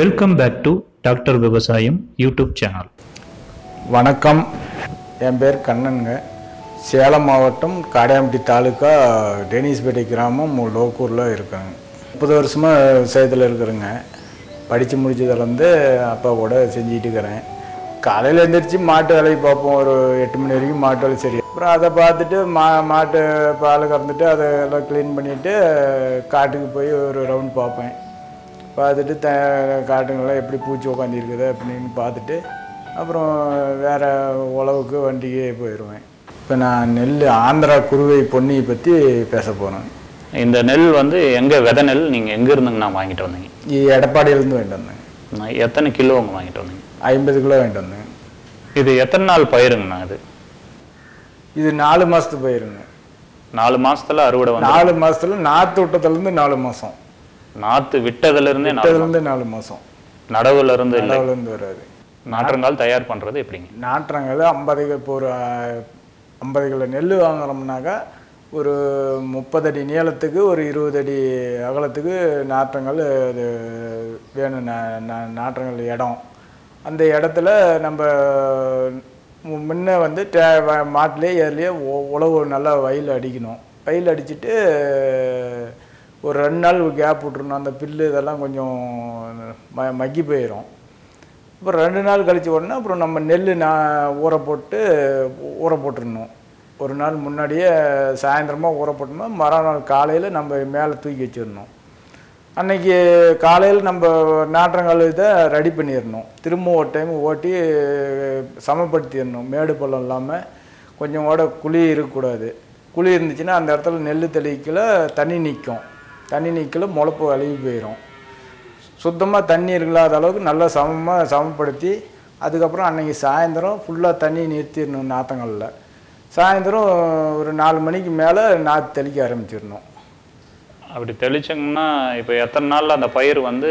Welcome back to doctor விவசாயம் YouTube channel வணக்கம் என் பேர் கண்ணனுங்க சேலம் மாவட்டம் காடையாம்பட்டி தாலுக்கா டெனிஸ்பேட்டை கிராமம் லோக்கூரில் இருக்கேங்க முப்பது வருஷமாக விவசாயத்தில் இருக்கிறேங்க படித்து முடிச்சதுலேருந்து அப்பா கூட செஞ்சுட்டு இருக்கிறேன் காலையில் எழுந்திரிச்சு மாட்டு வேலைக்கு பார்ப்போம் ஒரு எட்டு மணி வரைக்கும் மாட்டு வேலை சரி அப்புறம் அதை பார்த்துட்டு மா மாட்டு பால் கறந்துட்டு அதை எல்லாம் க்ளீன் பண்ணிவிட்டு காட்டுக்கு போய் ஒரு ரவுண்ட் பார்ப்பேன் பார்த்துட்டு த காட்டுங்கள்லாம் எப்படி பூச்சி உட்காந்துருக்குது அப்படின்னு பார்த்துட்டு அப்புறம் வேறு உழவுக்கு வண்டிக்கு போயிடுவேன் இப்போ நான் நெல் ஆந்திரா குருவை பொன்னியை பற்றி பேச போகிறேன் இந்த நெல் வந்து எங்க விதை நெல் நீங்க எங்க இருந்துங்கண்ணா வாங்கிட்டு வந்தீங்க எடப்பாடியிலேருந்து வாங்கிட்டு வந்தேங்க நான் எத்தனை கிலோ அங்க வாங்கிட்டு வந்தீங்க ஐம்பது கிலோ வாங்கிட்டு வந்தேங்க இது எத்தனை நாள் பயிருங்கண்ணா இது இது நாலு மாதத்து பயிருங்க நாலு மாசத்துல அறுவடை வந்து நாலு மாதத்துல நாற்று விட்டதுலேருந்து நாலு மாதம் நாத்து விட்டதுல இருந்தே நாலு விட்டதுலேருந்து நாலு மாதம் நடவுல இருந்து இல்லை அளவுலேருந்து வராது நாற்றங்கால் தயார் பண்றது எப்படிங்க நாட்டுறாங்கல்ல ஐம்பது இப்போ ஒரு ஐம்பது கிலோ நெல் வாங்குறோம்னாக்கா ஒரு முப்பது அடி நீளத்துக்கு ஒரு இருபது அடி அகலத்துக்கு நாற்றங்கள் அது வேணும் நா- நா- நாற்றங்கள் இடம் அந்த இடத்துல நம்ம மு- முன்ன வந்து டே வ- மாட்டிலே ஏர்லேயே உழவு நல்லா வயல் அடிக்கணும் வயல் அடிச்சுட்டு ஒரு ரெண்டு நாள் கேப் விட்றணும் அந்த பில்லு இதெல்லாம் கொஞ்சம் ம மக்கி போயிடும் அப்புறம் ரெண்டு நாள் கழிச்ச உடனே அப்புறம் நம்ம நெல் நான் ஊற போட்டு ஊற போட்டுருணும் ஒரு நாள் முன்னாடியே சாயந்தரமாக ஊற போட்டோம்னா மறுநாள் காலையில் நம்ம மேலே தூக்கி வச்சிடணும் அன்னைக்கு காலையில் நம்ம நாற்றங்கால் இதை ரெடி பண்ணிடணும் திரும்ப ஒரு டைம் ஓட்டி சமப்படுத்திடணும் மேடு பள்ளம் இல்லாமல் கொஞ்சம் கூட குழி இருக்கக்கூடாது குழி இருந்துச்சுன்னா அந்த இடத்துல நெல் தெளிக்கல தண்ணி நிற்கும் தண்ணி நிற்கல முளப்பு அழுகி போயிடும் சுத்தமாக தண்ணி இல்லாத அளவுக்கு நல்லா சமமாக சமப்படுத்தி அதுக்கப்புறம் அன்னைக்கு சாயந்தரம் ஃபுல்லாக தண்ணி நிறுத்திடணும் நாற்றங்களில் சாயந்தரம் ஒரு நாலு மணிக்கு மேலே நாற்று தெளிக்க ஆரம்பிச்சிடணும் அப்படி தெளிச்சோம்னா இப்போ எத்தனை நாள்ல அந்த பயிர் வந்து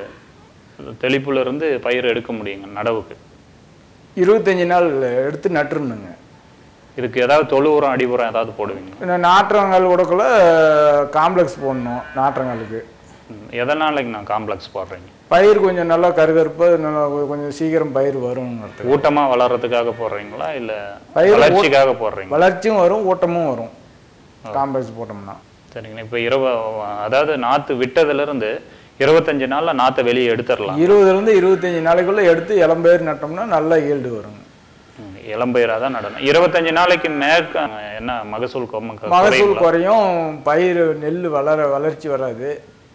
தெளிப்புல இருந்து பயிர் எடுக்க முடியுங்க நடவுக்கு இருபத்தஞ்சி நாள் எடுத்து நட்டுருணுங்க இதுக்கு ஏதாவது தொழு உரம் அடி உரம் ஏதாவது போடுவீங்க இன்னும் நாற்றங்கால் கூடக்குள்ள காம்ப்ளெக்ஸ் போடணும் நாற்றங்காலுக்கு ம், எதனாலங்க நான் காம்ப்ளெக்ஸ் போடுறீங்க பயிர் கொஞ்சம் நல்லா கருகருப்பு நல்லா கொஞ்சம் சீக்கிரம் பயிர் வருங்கிறது ஊட்டமா வளர்றதுக்காக போடுறீங்களா இல்ல பயிர் ஊ- வளர்ச்சிக்காக போடுறீங்க வளர்ச்சியும் வரும் ஊட்டமும் வரும் காம்ப்ளெக்ஸ் போட்டோம்னா சரிங்கண்ணா இப்போ இருப அதாவது நாற்று விட்டதுல இருந்து இருபத்தஞ்சு நாள்ல நாற்றை வெளியே எடுத்துடலாம் இருபதுலேருந்து இருபத்தஞ்சி நாளைக்குள்ளே எடுத்து இளம்பயிர் நட்டோம்னா நல்லா ஈல்டு வருங்க ம், இளம்பயிரா தான் நடணும் இருபத்தஞ்சு நாளைக்கு மேற்க என்ன மகசூல் கொம்ம மகசூல் குறையும் பயிர் நெல் வளர வளர்ச்சி வராது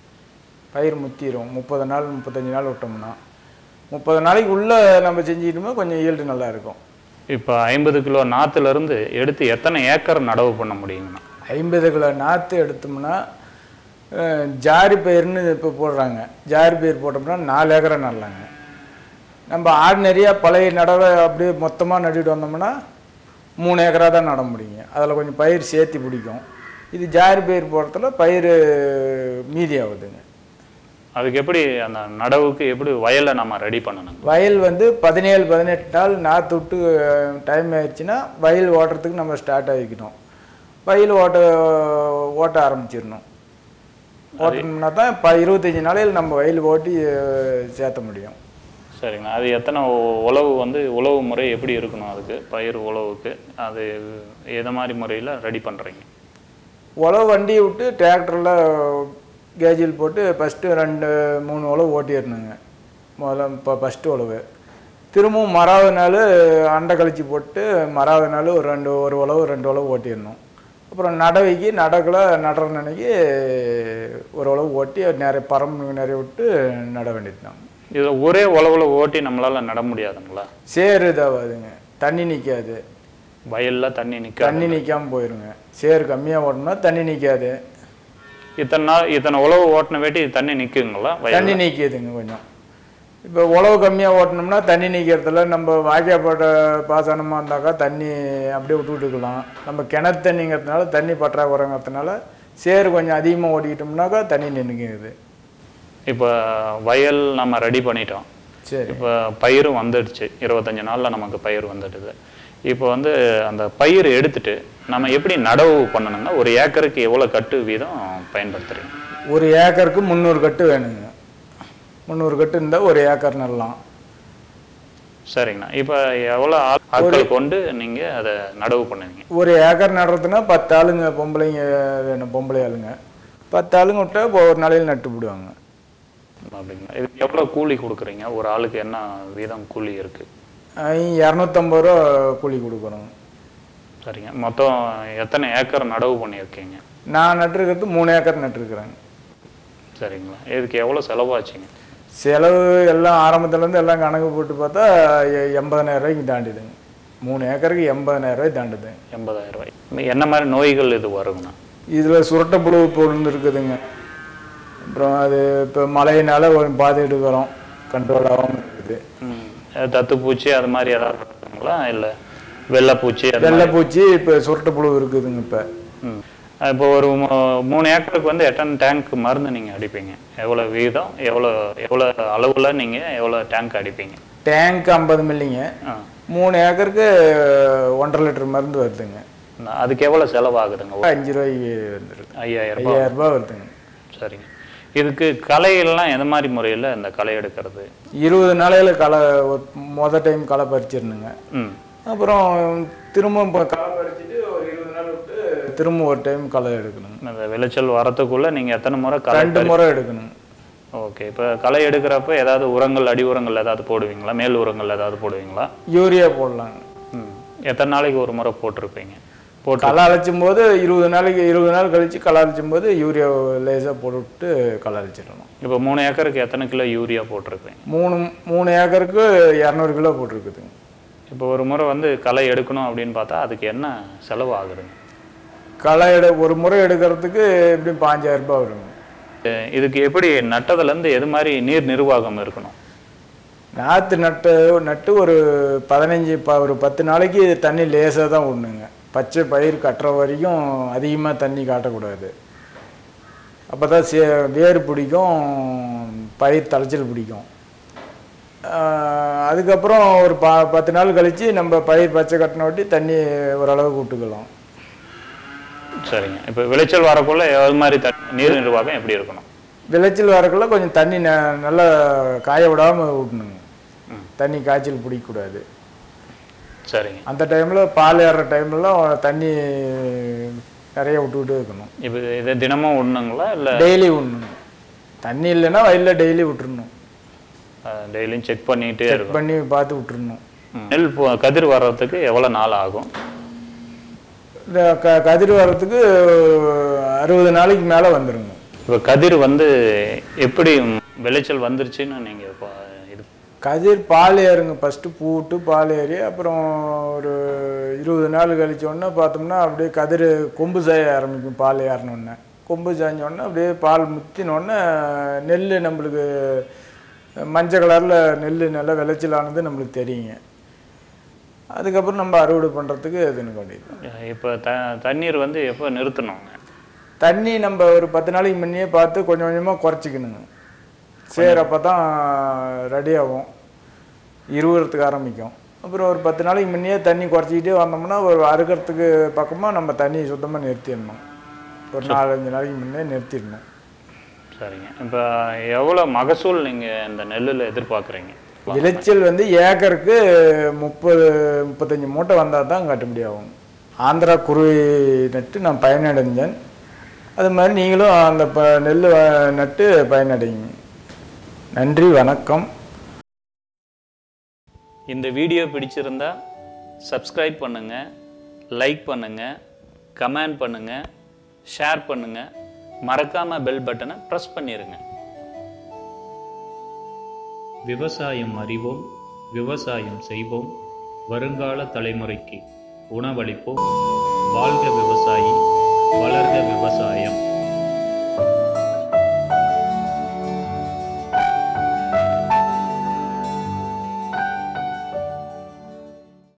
பயிர் முத்திரும் முப்பது நாள் முப்பத்தஞ்சு நாள் விட்டோம்னா முப்பது நாளைக்கு உள்ளே நம்ம செஞ்சுக்கிட்டோம்னா கொஞ்சம் ஈல்டு நல்லா இருக்கும் இப்போ ஐம்பது கிலோ நாத்துல இருந்து எடுத்து எத்தனை ஏக்கர் நடவு பண்ண முடியுங்கண்ணா ஐம்பது கிலோ நாற்று எடுத்தோம்னா அஹ், ஜாரி பயிர்னு இப்போ போடுறாங்க ஜாரி பயிர் போட்டோம்னா நாலு ஏக்கரை நடலாங்க நம்ம ஆர்டினரியாக பழைய நடவை அப்படியே மொத்தமாக நட்டிட்டு வந்தோம்னா மூணு ஏக்கரா தான் நட முடியுங்க அதில் கொஞ்சம் பயிர் சேர்த்தி பிடிக்கும் இது ஜாரி பயிர் போடுறதுல பயிர் மீதி ஆகுதுங்க அதுக்கு எப்படி அந்த நடவுக்கு எப்படி வயலை நம்ம ரெடி பண்ணணும் வயல் வந்து பதினேழு பதினெட்டு நாள் நாற்று விட்டு டைம் ஆயிடுச்சுன்னா வயல் ஓட்டுறதுக்கு நம்ம ஸ்டார்ட் ஆகிக்கணும் வயல் ஓட்ட ஓட்ட ஆரம்பிச்சிடணும் ஓட்டணும்னா தான் இப்போ இருபத்தஞ்சி நாளையில் நம்ம வயல் ஓட்டி அஹ், சேர்த்த முடியும் சரிங்கண்ணா அது எத்தனை உ- உழவு வந்து உழவு முறை எப்படி இருக்கணும் அதுக்கு பயிர் உழவுக்கு அது எது மாதிரி முறையில் ரெடி பண்ணுறீங்க உழவு வண்டியை விட்டு டிராக்டரில் கேஜில் போட்டு ஃபஸ்ட்டு ரெண்டு மூணு உழவு ஓட்டிடணுங்க முதல்ல இப்போ ஃபஸ்ட்டு உழவு திரும்பவும் மறாவது நாள் அண்டை கழிச்சு போட்டு மறாவது நாள் ஒரு ரெண்டு ஒரு உழவு ரெண்டு உழவு ஓட்டிடணும் அப்புறம் நடவைக்கு நடக்கல நடுற நினைக்கி ஒரு உழவு ஓட்டி நிறைய பரம்பு நிறைய விட்டு நட வேண்டியது தான் இதை ஒரே உழவுல ஓட்டி நம்மளால நட முடியாதுங்களா சேறு இதாகாதுங்க தண்ணி நிற்காது வயல்ல தண்ணி நிற்க தண்ணி நிற்காம போயிருங்க சேறு கம்மியாக ஓட்டணும்னா தண்ணி நிற்காது இத்தனை நாள் இத்தனை உழவு ஓட்டின வேட்டி தண்ணி நிற்குங்களா தண்ணி வயல் நீக்கிதுங்க கொஞ்சம் இப்போ உழவு கம்மியாக ஓட்டினோம்னா தண்ணி நீக்கிறதுல நம்ம வாய்க்காப்பட்ட பாசனமாக இருந்தாக்கா தண்ணி அப்படியே விட்டு விட்டுக்கலாம் நம்ம கிணத்து தண்ணிங்கிறதுனால தண்ணி பற்றாக்குறைங்கிறதுனால சேறு கொஞ்சம் அதிகமாக ஓட்டிக்கிட்டோம்னாக்கா தண்ணி நின்றுக்குது இப்போ வயல் நம்ம ரெடி பண்ணிட்டோம் சரி இப்போ பயிரும் வந்துடுச்சு இருபத்தஞ்சு நாள்ல நமக்கு பயிர் வந்துடுது இப்போ வந்து அந்த பயிர் எடுத்துட்டு நம்ம எப்படி நடவு பண்ணணும்னா ஒரு ஏக்கருக்கு எவ்வளோ கட்டு வீதம் பயன்படுத்துறீங்க ஒரு ஏக்கருக்கு முந்நூறு கட்டு வேணுங்க முந்நூறு கட்டு இருந்தால் ஒரு ஏக்கர் நடலாம் சரிங்கண்ணா இப்போ எவ்வளோ ஆள் ஆட்கள் கொண்டு நீங்கள் அதை நடவு பண்ணுவீங்க ஒரு ஏக்கர் நடுறதுன்னா பத்து ஆளுங்க பொம்பளைங்க வேணும் பொம்பளை ஆளுங்க பத்து ஆளுங்க விட்டா இப்போ ஒரு நாளையில் நட்டு விடுவாங்க அப்படிங்களா இதுக்கு எவ்வளோ கூலி கொடுக்குறீங்க ஒரு ஆளுக்கு என்ன வீதம் கூலி இருக்குது இரநூத்தம்பது ரூபா கூலி கொடுக்குறோம் சரிங்க மொத்தம் எத்தனை ஏக்கர் நடவு பண்ணியிருக்கீங்க நான் நட்டுருக்கிறது மூணு ஏக்கர் நட்டுருக்குறேங்க சரிங்களா இதுக்கு எவ்வளோ செலவாச்சுங்க செலவு எல்லாம் ஆரம்பத்துலேருந்து எல்லாம் கணக்கு போட்டு பார்த்தா எ- எண்பதனாயிரம் ரூபாய்க்கு தாண்டிடுங்க மூணு ஏக்கருக்கு எண்பதனாயிரம் ரூபாய் தாண்டுது எண்பதாயிரம் ரூபாய் இன்னும் என்ன மாதிரி நோய்கள் இது வருங்கண்ணா இதில் சுரட்ட புழு பொருள் இருக்குதுங்க அப்புறம் அது இப்போ மழையினால ஒரு பாதை எடுக்கிறோம் கண்ட்ரோல் ஆகாமல் இருக்குது ம் அது தத்துப்பூச்சி அது மாதிரி ஏதாவது இருக்குங்களா இல்லை வெள்ளைப்பூச்சி அது வெள்ளைப்பூச்சி இப்போ சுரட்ட புழு இருக்குதுங்க இப்போ ம் இப்போ ஒரு மூ- மூணு ஏக்கருக்கு வந்து எத்தனை டேங்க் மருந்து நீங்கள் அடிப்பீங்க எவ்வளோ வீதம் எவ்வளோ எவ்வளோ அளவில் நீங்கள் எவ்வளோ டேங்க் அடிப்பீங்க டேங்க் ஐம்பது மில்லிங்க ஆ மூணு ஏக்கருக்கு ஒன்றரை லிட்டர் மருந்து வருதுங்க நான் அதுக்கு எவ்வளோ செலவாகுதுங்க ஒரு அஞ்சு ரூபாய்க்கு வந்துருக்கு ஐயாயிரம் ரூபாய் ஐயாயிரம் ரூபாய் வருதுங்க சரிங்க இதுக்கு களையெல்லாம் எந்த மாதிரி முறையில் இந்த களை எடுக்கிறது இருபது நாளையில களை ஒரு மொதல் டைம் களை பறிச்சிடணுங்க ம் அப்புறம் திரும்ப இப்போ களை பறிச்சுட்டு ஒரு இருபது நாள் விட்டு திரும்ப ஒரு டைம் களை எடுக்கணுங்க இந்த விளைச்சல் வரத்துக்குள்ளே நீங்கள் எத்தனை முறை களை ரெண்டு முறை எடுக்கணுங்க ஓகே இப்போ களை எடுக்கிறப்ப ஏதாவது உரங்கள் அடி உரங்கள் ஏதாவது போடுவீங்களா மேல் உரங்கள் ஏதாவது போடுவீங்களா யூரியா போடலாங்க ம் எத்தனை நாளைக்கு ஒரு முறை போட்டிருப்பீங்க போட்டு களை அழைச்சும் போது இருபது நாளைக்கு இருபது நாள் கழிச்சு களை அழைச்சும் போது யூரியா லேசாக போட்டுவிட்டு களை அழைச்சிடணும் இப்போ மூணு ஏக்கருக்கு எத்தனை கிலோ யூரியா போட்டிருப்பீங்க மூணு மூணு ஏக்கருக்கு இரநூறு கிலோ போட்டிருக்குதுங்க இப்போ ஒரு முறை வந்து களை எடுக்கணும் அப்படின்னு பார்த்தா அதுக்கு என்ன செலவு ஆகுதுங்க களை எடு ஒரு முறை எடுக்கிறதுக்கு எப்படியும் பாஞ்சாயிரம் ரூபாய் வருங்க அஹ் இதுக்கு எப்படி நட்டதுலேருந்து எது மாதிரி நீர் நிர்வாகம் இருக்கணும் நாற்று நட்டு நட்டு ஒரு பதினஞ்சு ப ஒரு பத்து நாளைக்கு தண்ணி லேசாக தான் விடணுங்க பச்சை பயிர் கட்டுற வரைக்கும் அதிகமாக தண்ணி காட்டக்கூடாது அப்போ தான் சே வேர் பிடிக்கும் பயிர் தலைச்சல் பிடிக்கும் ஆஹ் அதுக்கப்புறம் ஒரு ப பத்து நாள் கழித்து நம்ம பயிர் பச்சை கட்டின ஒட்டி தண்ணி ஓரளவுக்கு விட்டுக்கலாம் சரிங்க இப்போ விளைச்சல் வரக்குள்ள எது மாதிரி த நீர் நிர்வாகம் எப்படி இருக்கணும் விளைச்சல் வரக்குள்ள கொஞ்சம் தண்ணி ந நல்லா காய விடாமல் விடணுங்க தண்ணி காய்ச்சல் பிடிக்கக்கூடாது சரிங்க அந்த டைமில் பால் ஏறுற டைம்லாம் தண்ணி நிறைய விட்டுக்கிட்டே இருக்கணும் இப்போ இதை தினமும் விடணுங்களா இல்லை டெய்லி விடணும் தண்ணி இல்லைன்னா வயலில் டெய்லி விட்டுறணும் டெய்லியும் செக் பண்ணிகிட்டே செக் இருக்கும் பண்ணி பார்த்து விட்டுறணும் ம். நெல் பு- கதிர் வர்றதுக்கு எவ்வளோ நாள் ஆகும் இந்த க கதிர் வர்றதுக்கு அறுபது நாளைக்கு மேலே வந்துருங்க இப்போ கதிர் வந்து எப்படி விளைச்சல் வந்துருச்சுன்னு நீங்கள் இப்போ இது கதிர் பால் ஏறுங்க ஃபஸ்ட்டு பூ விட்டு பால் ஏறி அப்புறம் ஒரு இருபது நாள் கழிச்சோடனே பார்த்தோம்னா அப்படியே கதிர் கொம்பு சாய ஆரம்பிக்கும் பால் ஏறினோடனே கொம்பு சாய்ஞ்சோடனே அப்படியே பால் முத்தினோடனே நெல் நம்மளுக்கு மஞ்சள் கலரில் நெல் நல்லா விளைச்சலானது நம்மளுக்கு தெரியுங்க அதுக்கப்புறம் நம்ம அறுவடை பண்ணுறதுக்கு இதுன்னு வேண்டியது இப்போ த தண்ணீர் வந்து எப்போ நிறுத்தணுங்க தண்ணி நம்ம ஒரு பத்து நாளைக்கு முன்னையே பார்த்து கொஞ்சம் கொஞ்சமாக குறைச்சிக்கணுங்க சரி அப்போ தான் ரெடி ஆகும் இருவுறதுக்கு ஆரம்பிக்கும் அப்புறம் ஒரு பத்து நாளைக்கு முன்னையே தண்ணி குறைச்சிக்கிட்டே வந்தோம்னா ஒரு அறுக்கிறதுக்கு பக்கமாக நம்ம தண்ணி சுத்தமாக நிறுத்திடணும் ஒரு நாலஞ்சு நாளைக்கு முன்னே நிறுத்திடணும் சரிங்க இப்போ எவ்வளோ மகசூல் நீங்கள் இந்த நெல்லில் எதிர்பார்க்குறீங்க விளைச்சல் வந்து ஏக்கருக்கு முப்பது முப்பத்தஞ்சு மூட்டை வந்தால் தான் கட்டுப்படி ஆகும் ஆந்திரா குருவி நட்டு நான் பயனடைஞ்சேன் அது மாதிரி நீங்களும் அந்த ப நெல் வ- நட்டு பயனடைங்க நன்றி வணக்கம் இந்த வீடியோ பிடிச்சிருந்தா சப்ஸ்கிரைப் பண்ணுங்கள் லைக் பண்ணுங்கள் கமெண்ட் பண்ணுங்கள் ஷேர் பண்ணுங்கள் மறக்காமல் பெல் பட்டனை ப்ரெஸ் பண்ணிடுங்க விவசாயம் அறிவோம் விவசாயம் செய்வோம் வருங்கால தலைமுறைக்கு உணவளிப்போம் வாழ்க விவசாயி வளர்க விவசாயம்